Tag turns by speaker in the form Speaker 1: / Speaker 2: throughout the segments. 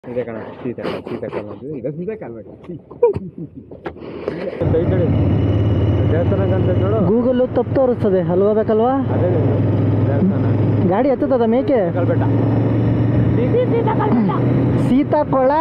Speaker 1: ಇದೆ ಕಣ ಸೀತಾ ಸೀತಾ ಕಾಲ್ ಮಾಡ್ತೀವಿ ಈಗ ಸೀತಾ ಕಾಲ್ ಮಾಡಿ ಈ ಕಡೆ ದೇವಸ್ಥಾನ ಅಂತ ನೋಡು
Speaker 2: ಗೂಗಲ್ಲು ತಪ್ಪು ತೋರಿಸ್ತದೆ ಅಲ್ಲಿ ಹೋಗ್ಬೇಕಲ್ವಾ
Speaker 1: ಅದೇ ದೇವಸ್ಥಾನ
Speaker 2: ಗಾಡಿ ಎತ್ತದ ಮೇಕೆ
Speaker 1: Kalbetta
Speaker 2: Seethakola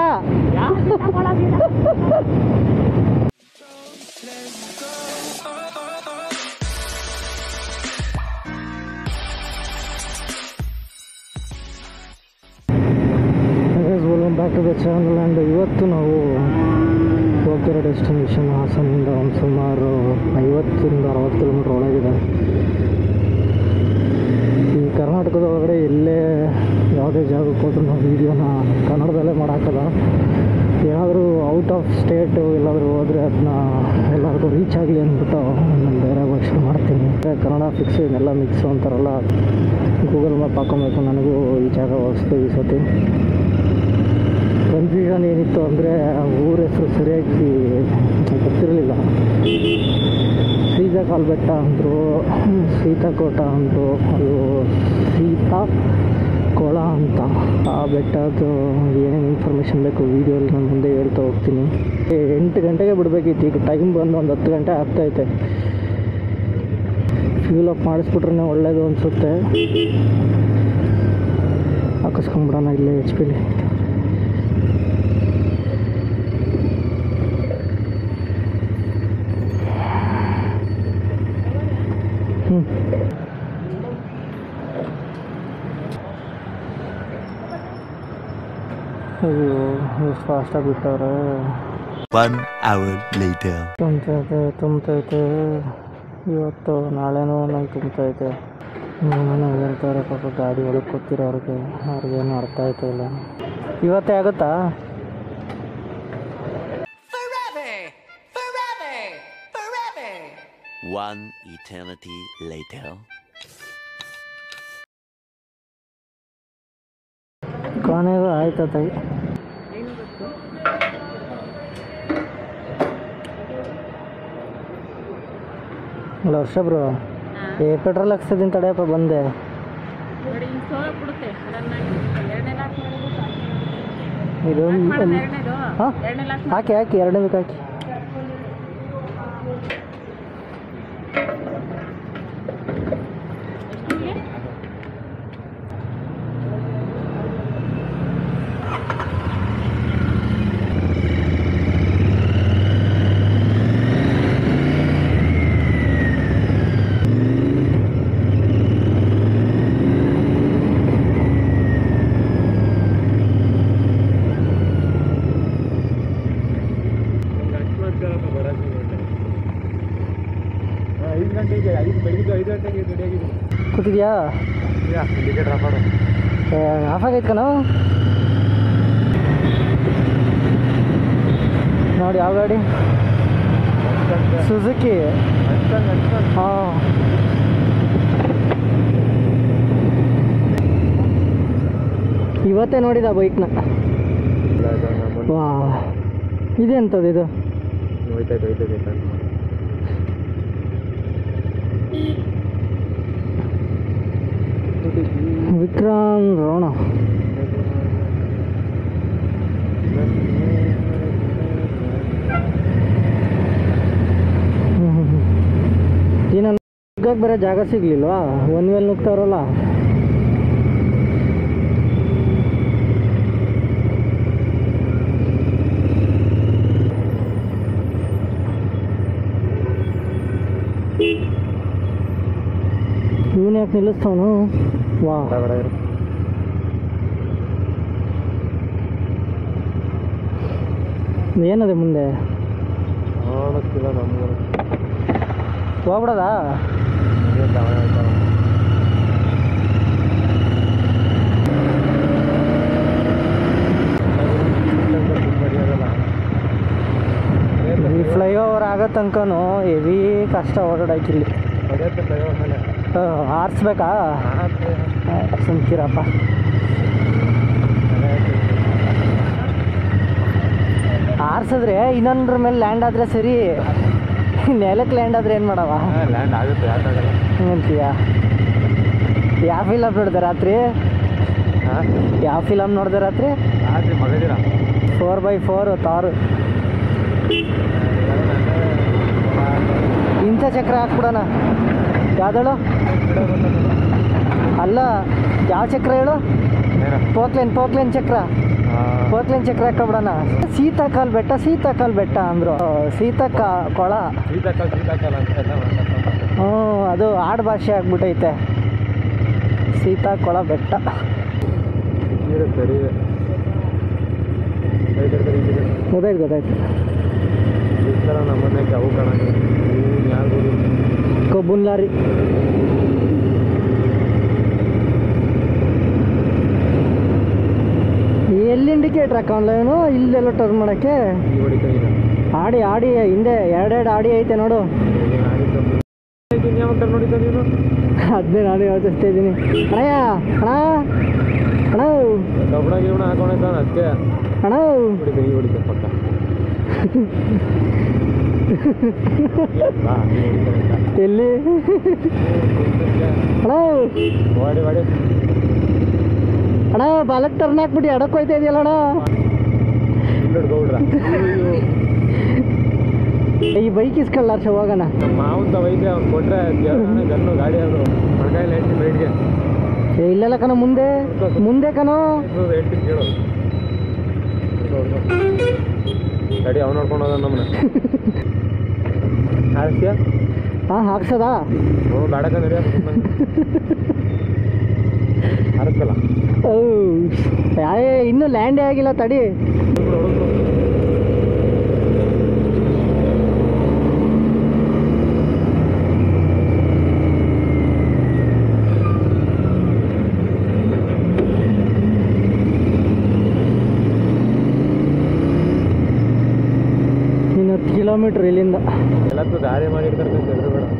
Speaker 2: welcome back to the channel and ಇವತ್ತು ನಾವು ಹೋಗ್ತಿರೋ ಡೆಸ್ಟಿನೇಷನ್ ಹಾಸನಿಂದ ಒಂದು ಸುಮಾರು ಐವತ್ತರಿಂದ ಅರವತ್ತು ಕಿಲೋಮೀಟ್ರ್ ಒಳಗಿದೆ ಈ ಕರ್ನಾಟಕದ ಒಳಗಡೆ ಎಲ್ಲೇ ಯಾವುದೇ ಜಾಗಕ್ಕೆ ಹೋದ್ರೂ ನಾವು ವೀಡಿಯೋನ ಕನ್ನಡದಲ್ಲೇ ಮಾಡಾಕದ ಏನಾದರೂ ಔಟ್ ಆಫ್ ಸ್ಟೇಟು ಎಲ್ಲಾದರೂ ಹೋದರೆ ಅದನ್ನ ಎಲ್ಲರಿಗೂ ರೀಚ್ ಆಗಲಿ ಅಂದ್ಬಿಟ್ಟು ನಾನು ಬೇರೆ ಭಾಷೆ ಮಾಡ್ತೀನಿ ಮತ್ತೆ ಕನ್ನಡ ಫಿಕ್ಸ್ ಇದೆಲ್ಲ ಮಿಕ್ಸು ಅಂತಾರಲ್ಲ ಗೂಗಲ್ ಮ್ಯಾಪ್ ಹಾಕೊಬೇಕು ನನಗೂ ಈ ಜಾಗ ಹೊಸ್ತು ಈ ಸತಿ ಕನ್ಫ್ಯೂಷನ್ ಏನಿತ್ತು ಅಂದರೆ ಊರ ಹೆಸರು ಸರಿಯಾಗಿ ಗೊತ್ತಿರಲಿಲ್ಲ ಸೀತಾಕಾಲ್ ಬೆಟ್ಟ ಅಂದರು ಸೀತಾಕೋಟ ಅಂದರು ಅದು ಸೀತಾ ಕೊಳ ಅಂತ ಆ ಬೆಟ್ಟದ್ದು ಏನೇನು ಇನ್ಫಾರ್ಮೇಷನ್ ಬೇಕು ವೀಡಿಯೋಲಿ ನಾನು ಮುಂದೆ ಹೇಳ್ತಾ ಹೋಗ್ತೀನಿ ಏ, ಎಂಟು ಗಂಟೆಗೆ ಬಿಡಬೇಕಿತ್ತು ಈಗ ಟೈಮ್ ಬಂದು ಒಂದು ಹತ್ತು ಗಂಟೆ ಆಗ್ತೈತೆ ಫ್ಯೂಲ್ ಅಪ್ ಮಾಡಿಸ್ಬಿಟ್ರೆ ಒಳ್ಳೇದು ಅನಿಸುತ್ತೆ ಹಾಕಿಸ್ಕೊಂಬಿಡೋಣ ಇಲ್ಲೇ ಎಚ್ ಪಿಲಿ ಹ್ಞೂ ಅಯ್ಯೋ ಎಷ್ಟು ಫಾಸ್ಟಾಗಿ ಬಿಟ್ಟವ್ರೆ
Speaker 3: One hour later.
Speaker 2: ತುಂಬತೈತೆ ತುಂಬತೈತೆ ಇವತ್ತು ನಾಳೆನೂ ನಂಗೆ ತುಂಬತೈತೆ ಏನೇನೋ ಹೇಳ್ತಾರೆ ಪಾಪ ಗಾಡಿ ಒಳಗೆ ಕೂತಿರೋರಿಗೆ ಅವ್ರಿಗೇನು ಅರ್ಥ ಆಯ್ತಾ ಇಲ್ಲ ಇವತ್ತೇ ಆಗುತ್ತಾ
Speaker 4: Forever! Forever! Forever!
Speaker 3: One eternity later.
Speaker 2: ಕೊನೆಗೂ ಆಯ್ತದ ಅಲ್ಲ ವರ್ಷ ಬ್ರೋ ಏ ಪೆಟ್ರೋಲ್ ಹಾಕ್ಸೋದಿನ ತಡೆಯಪ್ಪ ಬಂದೆ
Speaker 5: ನೋಡಿ ಹಿಂಗ್ ಸೋಲಕ್ ಬಿಡುತ್ತೆ ಸಡನ್ನಾಗಿ ಎರಡನೇ ಲಾಕ್ ಮಾಡಿದ್ರೆ ಸಾಕು.
Speaker 2: ಇದು
Speaker 5: ಲಾಕ್ ಮಾಡೋದು ಎರಡನೇದು
Speaker 2: ಹಾ?
Speaker 5: ಎರಡನೇ ಲಾಕ್
Speaker 2: ಹಾಕಿ ಹಾಕಿ ಎರಡನೇ ಬೇಕು ಹಾಕಿ
Speaker 5: ಮಾಡಿ
Speaker 1: ಐದು ಗಂಟೆಗೆ ಐದು ಬೆಳಿಗ್ಗೆ ಐದು ಗಂಟೆಗೆ ರೆಡಿಯಾಗಿದ್ದೀನಿ
Speaker 2: ಕೂತಿದ್ಯಾ
Speaker 1: ಇಂಡಿಕೇಟರ್ ಆಫ್ ಮಾಡು
Speaker 2: ಆಫ್ ಆಗೈತೆ ಕಣ ನೋಡಿ ಯಾವ ಗಾಡಿ ಸುಜುಕಿ ಹಾಂ ಇವತ್ತೇ ನೋಡಿದ ಬೈಕ್ನ ವಾ ಇದೆಂಥದ್ದು ಇದು
Speaker 1: ಹೋಯ್ತಾಯ್ತು ಹೋಯ್ತಾಯ್ತು
Speaker 2: ವಿಕ್ರಮ್ ರೋಣ ಏನ ನುಗ್ಗಕ್ಕೆ ಬೇರೆ ಜಾಗ ಸಿಗ್ಲಿಲ್ವಾ ಒನ್ ವೇಲ್ ನುಗ್ತಾವ್ರಲ್ಲ ಇವನ್ ಯಾಕೆ ನಿಲ್ಲಿಸ್ತಾವನು ವಾ ಏನದೆ ಮುಂದೆ
Speaker 1: ನೋಡಕ್ಕಿಲ್ಲ ನಮ್ಗೆ
Speaker 2: ಹೋಗ್ಬಿಡದಾ ಈ ಫ್ಲೈಓವರ್ ಆಗೋ ತನಕನು ಹೆವಿ ಕಷ್ಟ ಓಡಾಡಕ್ಕೆ ಇಲ್ಲಿ ಆರಿಸ್ಬೇಕಾ ಸುಮ್ಕಿರಪ್ಪ ಆರ್ಸಿದ್ರೆ ಇನ್ನೊಂದ್ರ ಮೇಲೆ ಲ್ಯಾಂಡ್ ಆದರೆ ಸರಿ ನೆಲಕ್ಕೆ ಲ್ಯಾಂಡ್ ಆದರೆ ಏನು ಮಾಡವ
Speaker 1: ಲ್ಯಾಂಡ್ ಆಗುತ್ತೆ ಯಾಕಾಗಲ್ಲ
Speaker 2: ಅಂತೀಯ ಯಾವ ಫಿಲಮ್ ನೋಡಿದೆ ರಾತ್ರಿ
Speaker 1: ಹಾಂ
Speaker 2: ಯಾವ ಫಿಲಮ್ ನೋಡಿದೆ ರಾತ್ರಿ
Speaker 1: ರಾತ್ರಿ ಮಗದಿರ
Speaker 2: ಫೋರ್ ಬೈ ಫೋರ್ ತಾರು ಇಂಥ ಚಕ್ರ ಹಾಕ್ಬಿಡೋಣ ಯಾವ್ದೇಳು ಅಲ್ಲ ಯಾವ ಚಕ್ರ ಹೇಳು ಪೋಕ್ಲೇನ್ ಪೋಕ್ಲೇನ್ ಚಕ್ರ ಪೋಕ್ಲೇನ್ ಚಕ್ರ ಹಾಕೊಬಿಡೋಣ ಸೀತಾಕಾಲ್ ಬೆಟ್ಟ ಸೀತಾಕಾಲ್ ಬೆಟ್ಟ ಅಂದರು ಸೀತಕ್ಕ ಕೊಳ
Speaker 1: ಶೀತಕಾಲ ಶೀತಕಾಲ ಅಂತ ಎಲ್ಲ ಮಾತಾಡ್ತಾರೆ.
Speaker 2: ಹ್ಞೂ ಅದು ಆಡು ಭಾಷೆ ಆಗ್ಬಿಟ್ಟೈತೆ ಸೀತಾ ಕೊಳ ಬೆಟ್ಟ
Speaker 1: ನೀರು ಸರಿ
Speaker 2: ಗೊತ್ತಾಯ್ತು ಗೊತ್ತಾಯ್ತು
Speaker 1: ಈ ಥರ ನಮ್ಮನೆಗೆ ಅವು ಕಾಣಂಗ ಯಾರು
Speaker 2: ಕಬ್ಬುನ್ ಲಾರಿ ಎಲ್ಲಿ ಇಂಡಿಕೇಟ್ರ್ ಹಾಕೊಂಡ್ಲೇನು ಇಲ್ಲೆಲ್ಲ ಟರ್ನ್ ಮಾಡೋಕ್ಕೆ
Speaker 1: ಈ ಹೊಡಿತಾ ಇಲ್ಲ
Speaker 2: ಆಡಿ ಆಡಿ ಹಿಂದೆ ಎರಡೆರಡು ಆಡಿ ಐತೆ ನೋಡು
Speaker 1: ಯಾವಾಗ ನೋಡಿದ್ದ ನೀನು
Speaker 2: ಅದನ್ನೇ ನಾನು ಯೋಚಿಸ್ತಾ ಇದ್ದೀನಿ ಅಣ್ಣಯ್ಯ ಅಣ್ಣ ಅಣ್ಣ
Speaker 1: ಕಬ್ಬಣ ಗಿಬ್ಬಣ ಹಾಕೊಂಡಿದ್ದಾನೆ ಅದಕ್ಕೆ
Speaker 2: ಅಣ್ಣ
Speaker 1: ಹೊಡಿತಾ ಈ ಹೊಡಿತಾ ಪಕ್ಕ ಬಾ, ನೀ ಹೊಡಿತಾ ಇಲ್ಲ.
Speaker 2: ಎಲ್ಲಿ ಅಣ್ಣ
Speaker 1: ಹೊಡಿ ಹೊಡಿ
Speaker 2: ಅಣ್ಣ ಬಾಲಕ್ ಟರ್ನ್ ಹಾಕ್ಬಿಟ್ಟು ಎಡಕ್ಕೆ ಹೋಯ್ತಾ ಇದೆಯಲ್ಲ ಅಣ್ಣ
Speaker 1: ಇಲ್ಲೋಡ್ ಗೌಡ್ರ
Speaker 2: ಈ ಬೈಕ್ ಇಸ್ಕೊಳ್ಳ ಹರ್ಷ ಹೋಗೋಣ
Speaker 1: ನಮ್ಮ ಮಾವಂತ ವೈದ್ಯ ಅವ್ನು ಕೊಟ್ರೆ ದೇವರಾಣೆ ಗನ್ನು ಗಾಡಿ ಅದು ಮೊಣಕಾಯಿಲ್ ಹೇಳ್ತೀನಿ ರೈಡ್ಗೆ
Speaker 2: ಏ ಇಲ್ಲೆಲ್ಲ ಕಣ ಮುಂದೆ ಮುಂದೆ ಕಣೋ
Speaker 1: ಇನ್ನೂರು ಹೇಳ್ತೀನಿ ಕೇಳು ಗಾಡಿ ಅವ್ನು ನೋಡ್ಕೊಂಡು ಹೋದ ನಮ್ಮನ್ನ ಹಾರಿಸ್ತೀಯ
Speaker 2: ಹಾಂ ಹಾಕ್ಸದಾ
Speaker 1: ಹ್ಞೂ ಬೇಡಕ ನಡೆಯ ಹಾರಿಸ್ಕಲ್ಲ
Speaker 2: ಓ ಯಾಯೇ ಇನ್ನೂ ಲ್ಯಾಂಡೇ ಆಗಿಲ್ಲ ತಡಿ
Speaker 1: ಹುಡುಗ್ರು ಹುಡುಗ್ರು
Speaker 2: ಇನ್ನು ಹತ್ತು ಕಿಲೋಮೀಟ್ರ್ ಇಲ್ಲಿಂದ
Speaker 1: ಎಲ್ಲಕ್ಕೂ ದಾರಿ ಮಾಡಿರ್ತಾರೆ ಎದುರು ಬೇಡ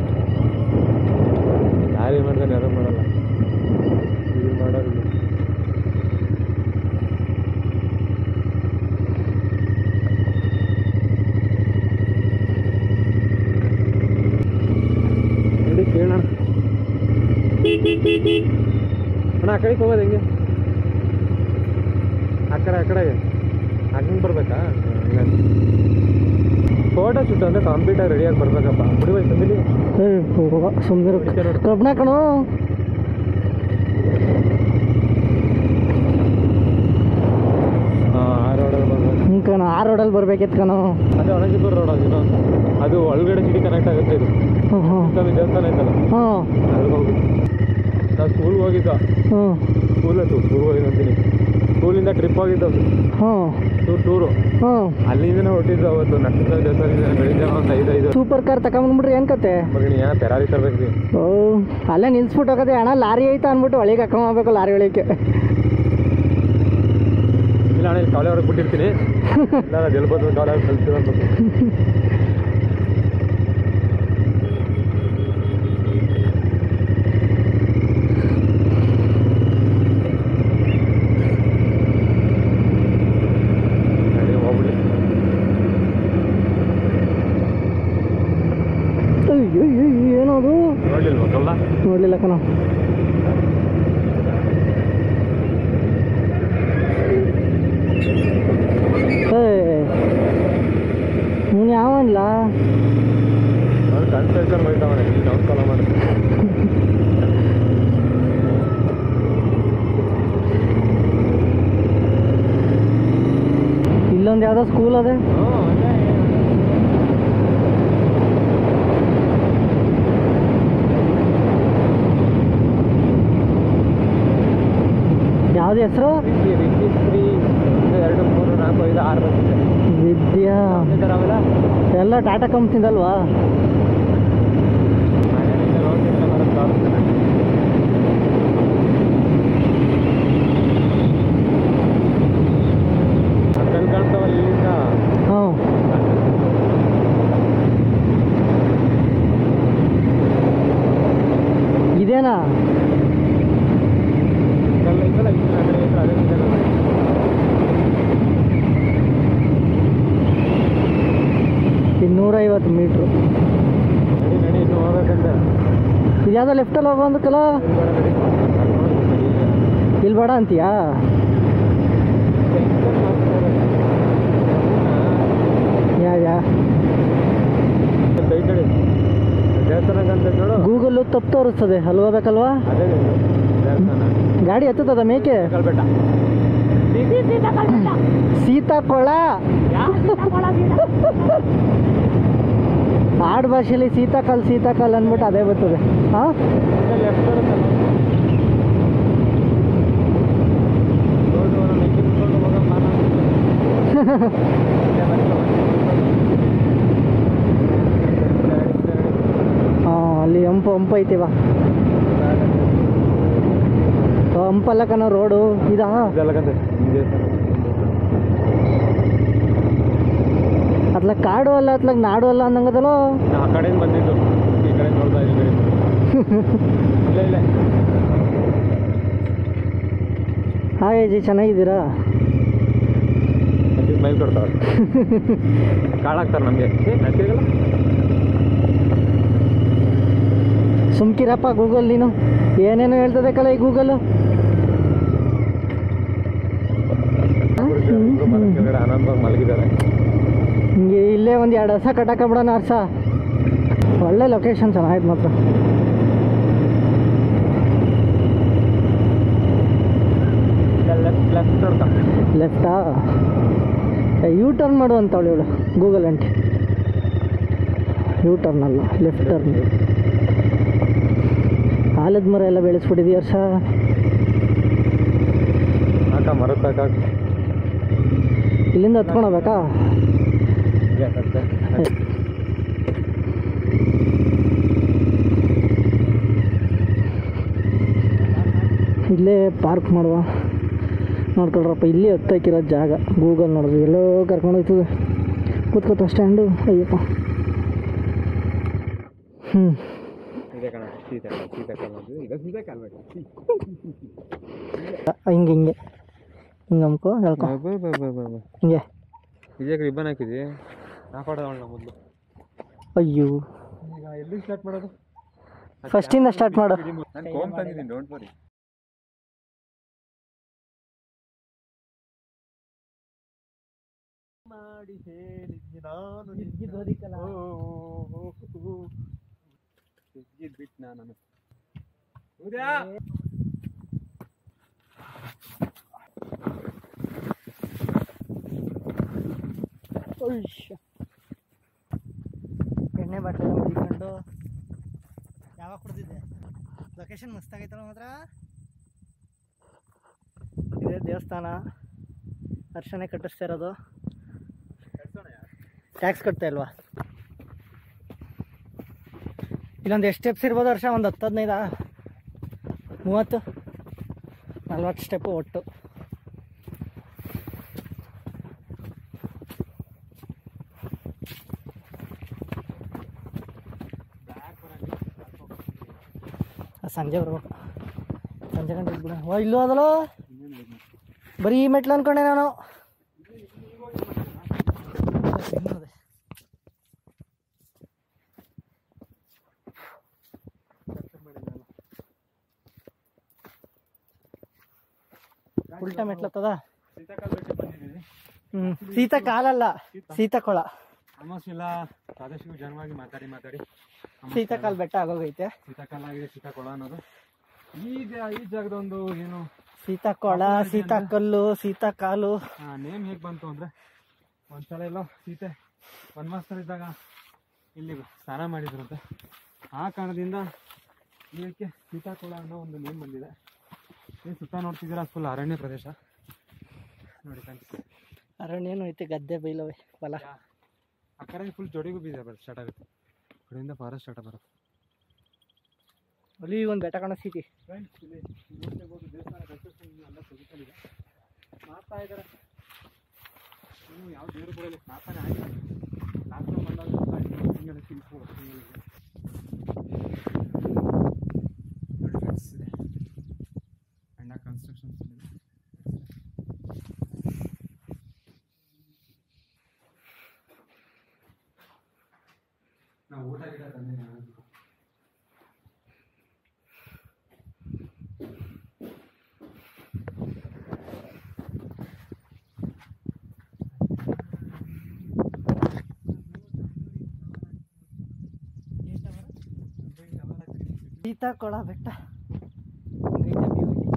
Speaker 1: ದಾರಿ ಮಾಡ್ದಾನೆ ಯಾರು ಮಾಡಲ್ಲ ಇದು ಮಾಡೋದು ನೋಡಿ ಕೇಳೋಣ ಅಣ್ಣ ಆ ಕಡೆಗೆ ಹೋಗೋದು ಹೆಂಗೆ ಆ ಕಡೆ ಆ ಕಡೆಗೆ ಹಂಗೆ ಬರ್ಬೇಕಾ ಹಂಗೆ ಫೋಟೋ ಶೂಟ್ ಅಂದರೆ ಕಂಪ್ಲೀಟಾಗಿ ರೆಡಿಯಾಗಿ ಬರ್ಬೇಕಪ್ಪ ಬಿಡುವ ತಂದಿಲಿ
Speaker 2: ಸುಮ್ಮನೆ ಕಬ್ಬಣ ಕಣೋ
Speaker 1: ಹಾಂ ಆ ರೋಡಲ್ಲಿ ಬರ್ಬೇಕು
Speaker 2: ಹ್ಞೂ ಕಣ ಆ ರೋಡಲ್ಲಿ ಬರ್ಬೇಕಿತ್ತು ಕಣೋ
Speaker 1: ಅದೇ ಅಣಜಿಪುರ ರೋಡ್ ಅದು ಇನ್ನೊಂದು ಅದು ಒಳಗಡೆ ಸಿಟಿ ಕನೆಕ್ಟ್ ಆಗುತ್ತೆ ಇದು
Speaker 2: ಹ್ಞೂ ಹ್ಞೂ
Speaker 1: ಸ್ವಾಮಿ ದೇವಸ್ಥಾನ ಐತಲ್ಲ
Speaker 2: ಹ್ಞೂ
Speaker 1: ಅಲ್ಲಿಗೆ ಹೋಗಿ ನಾವು ಸ್ಕೂಲ್ಗೆ ಹೋಗಿದ್ದ
Speaker 2: ಹ್ಞೂ
Speaker 1: ಸ್ಕೂಲ್ ಅದು ಸ್ಕೂಲ್ಗೆ ಹೋಗಿದ್ದು ಅಂತೀನಿ ಸ್ಕೂಲಿಂದ ಟ್ರಿಪ್ ಹೋಗಿದ್ದು
Speaker 2: ಹ್ಞೂ
Speaker 1: ಟೂರ್ ಟೂರು
Speaker 2: ಹ್ಞೂ
Speaker 1: ಅಲ್ಲಿಂದನೇ ಹೊಟ್ಟಿದ್ದು ಅವತ್ತು ನಕ್ಷತ್ರ ದೇವಸ್ಥಾನದಿಂದ ಬೆಳಿಗ್ಗೆ ಒಂದು ಐದು ಐದು
Speaker 2: ಸೂಪರ್ ಕಾರ್ ತಗೊಂಬಂದ್ಬಿಟ್ರಿ ಏನು ಕತೆ
Speaker 1: ಮಗನಿ ಯಾ ಪೆರಾರಿ ತರ್ಬೇಕು
Speaker 2: ಓ ಅಲ್ಲೇ ನಿಲ್ಸ್ಬಿಟ್ಟು ಹೋಗೋದೆ ಅಣ್ಣ ಲಾರಿ ಐತಾ ಅಂದ್ಬಿಟ್ಟು ಒಳಗೆ ಹಾಕೊಂಡ್ಬೇಕು ಲಾರಿ ಒಳಗೆ
Speaker 1: ಇಲ್ಲ ಅಣ್ಣ ಇಲ್ಲಿ ಕಾವಲೆ ಹೊರಗೆ ಬಿಟ್ಟಿರ್ತೀನಿ ಇಲ್ಲ ಗೆಲ್ಬೋದು ಕಾವಲೆ ಕಲ್ತಿರೋದು ಗಾಡಿ ಹೋಗ್ಬಿಡಿ
Speaker 2: ಅಯ್ಯೋ ಏನದು
Speaker 1: ನೋಡ್ಲಿಲ್ವಾ ಕಲ್ಲ
Speaker 2: ನೋಡಲಿಲ್ಲ ಕಣ ನೀನು ಯಾವನ್ಲ
Speaker 1: ನಾನು ಕಣ್ ಕಳ್ಕೊಂಡು ಹೋಯ್ತಾವನೆ ನೀನು ಅವ್ನು ಕಾಲ ಮಾಡಿ
Speaker 2: ಇಲ್ಲೊಂದು ಯಾವುದೋ ಸ್ಕೂಲ್ ಅದೇ ಯಾವ್ದು ಹೆಸರು
Speaker 1: ರಿಕ್ಕಿ ರಿಕ್ಕಿ ಶ್ರೀ ಒಂದು ಎರಡು ಮೂರು ನಾಲ್ಕು ಐದು ಆರು ಬಂದಿದೆ
Speaker 2: ವಿದ್ಯಾ
Speaker 1: ಸರ್ ಅವೆಲ್ಲ
Speaker 2: ಎಲ್ಲ ಟಾಟಾ ಕಂಪ್ನಿದಲ್ವಾ
Speaker 1: ಮನೆಯಿಂದ ನೋಡ್ತಿದ್ರೆ ಬರೋದು ಕಾಣಿಸ್ತಾನೆ ಕಣ್ ಕಾಣ್ತಾವಲ್ಲ ಇಲ್ಲಿಂದ
Speaker 2: ಹ್ಞೂ ಇದೇನಾ
Speaker 1: ಕಲ್ಲ ಐತಲ್ಲ ಇಲ್ಲಿ ಆ ಕಡೆ ಐತ್ರ ಅದೇ ನಿಂತಿದೆ.
Speaker 2: ಇನ್ನೂರೈವತ್ತು ಮೀಟ್ರು
Speaker 1: ನಡಿ ನಡಿ ಇನ್ನು ಹೋಗ್ಬೇಕಂತೆ
Speaker 2: ಇದು ಯಾವುದೋ ಲೆಫ್ಟಲ್ಲಿ ಹೋಗೋ ಅಂದಕ್ಕಲ್ಲ
Speaker 1: ಇಲ್ಲಿ ಬೇಡ ನಡಿ. ಕರ್ಕೊಂಡ್ ಹೋಗ್ತೀನಿ.
Speaker 2: ಇಲ್ಲಿ ಬೇಡ ಅಂತೀಯಾ ಯಾ ಯಾ
Speaker 1: ಕೈ ದೇವಸ್ಥಾನಕ್ಕೆ ಅಂತ ನೋಡು
Speaker 2: ಗೂಗಲ್ಲು ತಪ್ಪು ತೋರಿಸ್ತದೆ ಅಲ್ಲಿ ಹೋಗ್ಬೇಕಲ್ವಾ
Speaker 1: ಅದೇ ದೇವಸ್ಥಾನ
Speaker 2: ಗಾಡಿ ಹತ್ತದ ಮೇಕೆ
Speaker 1: ಕಲ್ಬೆಟ್ಟ
Speaker 2: ಸೀತಾಕೊಳ ಆಡ್ ಭಾಷೆಯಲ್ಲಿ ಸೀತಾಕಾಲ್ ಸೀತಾಕಾಲ್ ಅಂದ್ಬಿಟ್ಟು ಅದೇ ಬರ್ತದೆ ಹಾಂ
Speaker 1: ಲೆಫ್ಟ್ ಬರುತ್ತಲ್ಲ ನೋಡು ನೈಕಿ ಬಿಟ್ಕೊಂಡು ಹೋಗೋ ಮಾನ
Speaker 2: ಹಾಂ ಅಲ್ಲಿ ಹಂಪು ಹಂಪ ಐತಿವ ಹಂಪಲ್ಲ ಕಣ ರೋಡು ಇದಾ
Speaker 1: ಇದೆಲ್ಲಕಂತೆ ದೇವಸ್ಥಾನ
Speaker 2: ಅತ್ಲ ಕಾಡು ಅಲ್ಲ ಅತ್ಲಾಗ ನಾಡು ಅಲ್ಲ ಅನ್ನಂಗದಲ್ಲೋ
Speaker 1: ನಾ ಆ ಕಡೆಯಿಂದ ಬಂದಿದ್ದು ಈ ಕಡೆ ನೋಡ್ತಾ ಇದ್ದೀವಿ ಇಲ್ಲ ಇಲ್ಲ
Speaker 2: ಹಾಯ್ ಅಜ್ಜಿ ಚೆನ್ನಾಗಿದ್ದೀರಾ
Speaker 1: ಅಲ್ಲಿ ಮೈಲ್ ಕೊಡ್ತಾವೆ ಕಾಳಾಗ್ತಾರೆ ನಮಗೆ ಹತ್ತಿರಲ್ಲ
Speaker 2: ಸುಮ್ಕಿರಪ್ಪ ಗೂಗಲ್ ನೀನು ಏನೇನೋ ಹೇಳ್ತದೆ ಕಲ ಈ ಗೂಗಲ್
Speaker 1: ಕೆಳಗಡೆ ಆನಂದವಾಗಿ ಮಲಗಿದ್ದಾರೆ
Speaker 2: ಹಿಂಗೆ ಇಲ್ಲೇ ಒಂದು ಎರಡು ಹಸ ಕಟ್ಟಾಕೊಂಬಿಡೋಣ ಹರ್ಷ ಒಳ್ಳೆ ಲೊಕೇಶನ್ ಚೆನ್ನಾಗಿತ್ತು ಮಾತ್ರ
Speaker 1: ಲೆಫ್ಟ್ ಲೆಫ್ಟ್ ನೋಡ್ತಾ
Speaker 2: ಲೆಫ್ಟಾ ಯೂ ಟರ್ನ್ ಮಾಡು ಅಂತವಳು ಇವಳು ಗೂಗಲ್ ಅಂಟಿ ಯೂ ಟರ್ನ್ ಅಲ್ಲ ಲೆಫ್ಟ್ ಟರ್ನ್ ಆಲದ ಮರ ಎಲ್ಲ ಬೆಳೆಸ್ಬಿಟ್ಟಿದ್ವಿ ಹರ್ಷ
Speaker 1: ಹಾಕ ಮರದ ಸಾಕಾಗ
Speaker 2: ಇಲ್ಲಿಂದ ಹತ್ಕೊಂಡು ಹೋಗ್ಬೇಕಾ ಇಲ್ಲೇ ಪಾರ್ಕ್ ಮಾಡುವ ನೋಡ್ಕೊಳ್ರಪ್ಪ ಇಲ್ಲಿ ಹತ್ತಕ್ಕಿರೋ ಜಾಗ ಗೂಗಲ್ ನೋಡಿದ್ವಿ ಎಲ್ಲೋ ಕರ್ಕೊಂಡು ಹೋಯ್ತದೆ ಕೂತ್ಕೋತ ಸ್ಟ್ಯಾಂಡು ಅಯ್ಯಪ್ಪ ಹ್ಞೂ
Speaker 1: ಇದೆ ಕಣ ಸೀತೆ ಸೀತೆ ಕಾಲ ಈಗ ಸೀತೆ ಕಾಲ್ಬೇಕು
Speaker 2: ಹಿಂಗೆ ಹಿಂಗೆ ಹಿಂಗೆ ಅಮ್ಕೋ ಹೇಳ್ಕೊ ಹಿಂಗೆ
Speaker 1: ವಿಜಯಕ್ಕೆ ರಿಬ್ಬನ್ ಹಾಕಿದ್ವಿ ಹಾಕೊಡೋಣ ಮೊದಲು
Speaker 2: ಅಯ್ಯೋ
Speaker 1: ಈಗ ಎಲ್ಲಿ ಸ್ಟಾರ್ಟ್ ಮಾಡೋದು
Speaker 2: ಫಸ್ಟಿಂದ ಸ್ಟಾರ್ಟ್ ಮಾಡು
Speaker 1: ನಾನು ಕೋಮ್ ತಂದಿದ್ದೀನಿ ಡೋಂಟ್ ವರಿ ಮಾಡಿ ಹೇಳಿದ್ದೆ ನಾನು ಬಿಟ್ಟು ನಾನು ಉದಯ
Speaker 2: ಎಣ್ಣೆ ಬಾಟ್ಲಿ ಮುಗಿಕೊಂಡು ಯಾವಾಗ ಕುಡ್ದಿದ್ದೆ ಲೊಕೇಶನ್ ಮಸ್ತಾಗೈತಲ್ಲ ಮಾತ್ರ ಇದೇ ದೇವಸ್ಥಾನ ಹರ್ಷನೇ ಕಟ್ಟಿಸ್ತಾ ಇರೋದು ಟ್ಯಾಕ್ಸ್ ಕಟ್ತಾ ಇಲ್ವಾ ಇಲ್ಲೊಂದು ಎಷ್ಟು ಸ್ಟೆಪ್ಸ್ ಇರ್ಬೋದು ವರ್ಷ ಒಂದು ಹತ್ತು ಹದಿನೈದಾ ಮೂವತ್ತು ನಲ್ವತ್ತು ಸ್ಟೆಪ್ಪು ಒಟ್ಟು ಸಂಜೆ ಬರ್ಬೇಕು ಸಂಜೆ ಗಂಟೆ ಬಿಡ ಓ ಇಲ್ಲೂ ಅದಲ್ಲ ಬರೀ ಮೆಟ್ಲು ಅನ್ಕೊಂಡೆ ನಾನು ಇನ್ನೂ ಅದೆ. ಉಲ್ಟಾ ಮೆಟ್ಲತ್ತದ
Speaker 1: ಸೀತಾಕಾಲ್ ಬೆಟ್ಟ ಬಂದಿದ್ದೀನಿ
Speaker 2: ಹ್ಞೂ ಸೀತಾ ಕಾಲಲ್ಲ ಸೀತಾಕೊಳ
Speaker 1: ಆಲ್ಮೋಸ್ಟ್ ಇಲ್ಲ ಪ್ರಾದೇಶಿಕ ಜನವಾಗಿ ಮಾತಾಡಿ ಮಾತಾಡಿ
Speaker 2: ಸೀತಾಕಾಲ್ ಬೆಟ್ಟ ಆಗೋಗೈತೆ
Speaker 1: ಸೀತಾಕಾಲ ಆಗಿದೆ ಸೀತಾಕೊಳ ಅನ್ನೋದು ಈಗ ಈ ಜಾಗದ ಒಂದು ಏನು
Speaker 2: ಸೀತಾಕೊಳ ಸೀತಾಕಲ್ಲು ಸೀತಾಕಾಲು
Speaker 1: ನೇಮ್ ಹೇಗೆ ಬಂತು ಅಂದರೆ ಒಂದ್ಸಲ ಎಲ್ಲೋ ಸೀತೆ ವನವಾಸದಲ್ಲಿದ್ದಾಗ ಇಲ್ಲಿ ಸ್ನಾನ ಮಾಡಿದ್ರಂತೆ ಆ ಕಾರಣದಿಂದ ಇದಕ್ಕೆ ಸೀತಾಕೊಳ ಅನ್ನೋ ಒಂದು ನೇಮ್ ಬಂದಿದೆ ನೀವು ಸುತ್ತ ನೋಡ್ತಿದ್ದೀರಾ ಫುಲ್ ಅರಣ್ಯ ಪ್ರದೇಶ ನೋಡಿ ಕಾಣಿಸ್ತು
Speaker 2: ಅರಣ್ಯನೂ ಐತೆ ಗದ್ದೆ ಬೈಲವೆ ಹೊಲ
Speaker 1: ಆ ಕಡೆ ಫುಲ್ ಜೋಡಿಗೂ ಬೀಜ ಬರುತ್ತೆ ಸ್ಟಾರ್ಟ್ ಆಗುತ್ತೆ ಕಡೆಯಿಂದ ಫಾರೆಸ್ಟ್ ಸ್ಟಾರ್ಟ್ ಬರುತ್ತೆ
Speaker 2: ಅಲ್ಲಿ ಒಂದು ಬೆಟ್ಟ ಕಾಣಿಸ್ತೈತಿ
Speaker 1: ಫ್ರೆಂಡ್ಸ್ ಇಲ್ಲಿ ನೋಡ್ತಿರ್ಬೋದು ದೇವಸ್ಥಾನ ಕನ್ಸ್ಟ್ರಕ್ಷನ್ ಎಲ್ಲ ಪ್ರೊಸೆಸಲ್ಲಿದೆ ಮಾಡ್ತಾ ಇದ್ದಾರೆ ಇನ್ನು ಯಾವ ದೇವರು ಕೂಡ ಇಲ್ಲಿ ಸ್ಥಾಪನೆ ಆಗಿಲ್ಲ ಲಾಸ್ಟ್ ಟೈಮ್ ಬಂದಾಗ ಸ್ವಲ್ಪ ಹಿಂಗೆಲ್ಲ ಶಿಲ್ಪು ಹಿಂಗೆಲ್ಲ ಇದೆ. ನೋಡಿ ಫ್ರೆಂಡ್ಸ್ ಇದೆ ಅಂಡ ಕನ್ಸ್ಟ್ರಕ್ಷನ್ಸ್ ಇದೆ ನಾವು ಊಟ ಗಿಡ ತಂದಿದ್ದೀವಿ
Speaker 2: ಸೀತಾಕೊಳ ಬೆಟ್ಟ ಹಿಂಗೈತೆ view ಇಲ್ಲಿ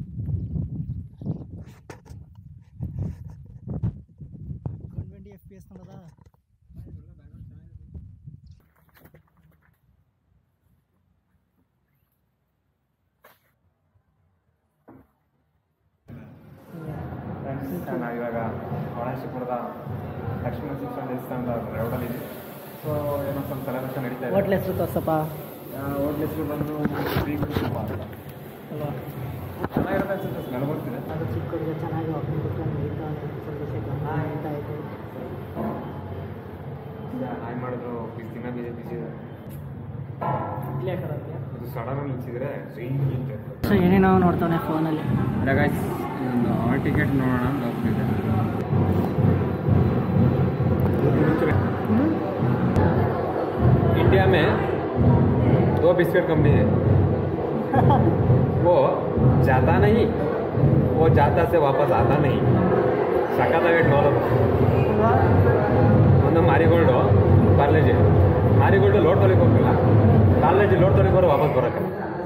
Speaker 2: ಕೊಂಡ್ಬಂಡಿ ಎಫ್ ಪಿ ಎಸ್ ನೋಡೋದಾ
Speaker 1: ನಾನು ಇವಾಗ ಒಣಶಿಪುರದ ಲಕ್ಷ್ಮೀ ನರಸಿಂಹ ದೇವಸ್ಥಾನದ ರೋಡಲ್ಲಿ ಸೊ ಏನೋ ಸ್ವಲ್ಪ ಸೆಲೆಬ್ರೇಷನ್ ನಡೀತಾ ಇದೆ
Speaker 2: ಹೋಟ್ಲ್ ಹೆಸರು ತೋರ್ಸಪ್ಪ
Speaker 1: ಹೋಟ್ಲ್ ಹೆಸರು ಬಂದು ಶ್ರೀ ಕುಟುಂಬ ಅಂತ
Speaker 2: ಅಲ್ವಾ
Speaker 1: ಚೆನ್ನಾಗಿರುತ್ತೆ ಅನ್ಸುತ್ತೆ ಸ್ಮೆಲ್ ಬರ್ತಿದೆ
Speaker 2: ಅದು ಚಿಕ್ಕ ಹುಡುಗ ಚೆನ್ನಾಗಿ ವಾಕಿಂಗ್ ಕುತ್ಕೊಂಡು ನಡೀತಾ ಸ್ವಲ್ಪ ಆಯ್ತಾ ಆಯಿತು
Speaker 1: ಈಗ ಹಾಯ್ ಮಾಡಿದ್ರು ಬಿಸಿ ದಿನ ಬಿಸಿ ಬಿಸಿ ಇದೆ
Speaker 2: ಇಲ್ಲೇ ಹಾಕೋದಕ್ಕೆ
Speaker 1: ಇದು ಸಡನ್ ಆಗಿ ನಿಲ್ಸಿದ್ರೆ ರೇಂಜ್ ಇರುತ್ತೆ
Speaker 2: ಸೊ ಏನೇನೋ ನೋಡ್ತಾನೆ ಫೋನಲ್ಲಿ
Speaker 1: ಅಲ್ಲ ಗಾಯ್ಸ್ ಇದೊಂದು ಹಾಲ್ ಟಿಕೆಟ್ ನೋಡೋಣ ಅಂತ ಹೋಗ್ತಿದ್ದೆ इंडिया में दो बिस्किट कंपनी है वो जाता नहीं वो जाता से वापस आता नहीं ಸಖತ್ತಾಗಿ ನೋಡೋದು ಒಂದು ಮಾರಿಗೋಲ್ಡು ಪಾರ್ಲೇಜಿ ಮಾರಿಗೋಲ್ಡು ಲೋಡ್ ತೊಳಿಗೆ ಹೋಗಿಲ್ಲ ಪಾರ್ಲೇಜಿ ಲೋಡ್ ತೊಳಿಗೆ ಬರೋ ವಾಪಸ್ ಬರೋಕ್ಕೆ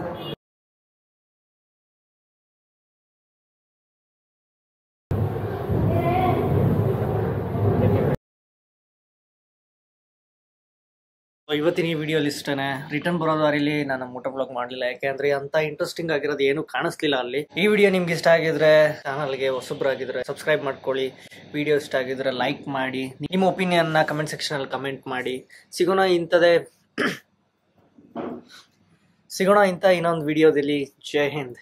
Speaker 2: ಇವತ್ತಿನ ಈ ವಿಡಿಯೋಲಿ ಇಷ್ಟನೇ ರಿಟರ್ನ್ ಬರೋ ದಾರಿಲಿ ನಾನು ಮೋಟೋ ಬ್ಲಾಗ್ ಮಾಡಲಿಲ್ಲ ಯಾಕೆಂದ್ರೆ ಅಂತ ಇಂಟ್ರೆಸ್ಟಿಂಗ್ ಆಗಿರೋದು ಏನು ಕಾಣಿಸ್ಲಿಲ್ಲ ಅಲ್ಲಿ ಈ ವಿಡಿಯೋ ನಿಮ್ಗೆ ಇಷ್ಟ ಆಗಿದ್ರೆ ಚಾನಲ್ಗೆ ಹೊಸಬ್ರಾಗಿದ್ರೆ ಸಬ್ಸ್ಕ್ರೈಬ್ ಮಾಡ್ಕೊಳ್ಳಿ ವಿಡಿಯೋ ಇಷ್ಟ ಆಗಿದ್ರೆ ಲೈಕ್ ಮಾಡಿ ನಿಮ್ಮ ಒಪಿನಿಯನ್ನ ಕಮೆಂಟ್ ಸೆಕ್ಷನಲ್ಲಿ ಕಮೆಂಟ್ ಮಾಡಿ ಸಿಗೋಣ ಇಂಥದೇ ಸಿಗೋಣ ಇಂಥ ಇನ್ನೊಂದು ವಿಡಿಯೋದಲ್ಲಿ ಜೈ Hind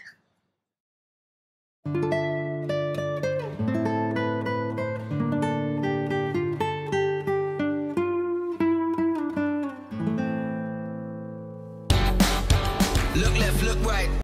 Speaker 6: Look left, look right.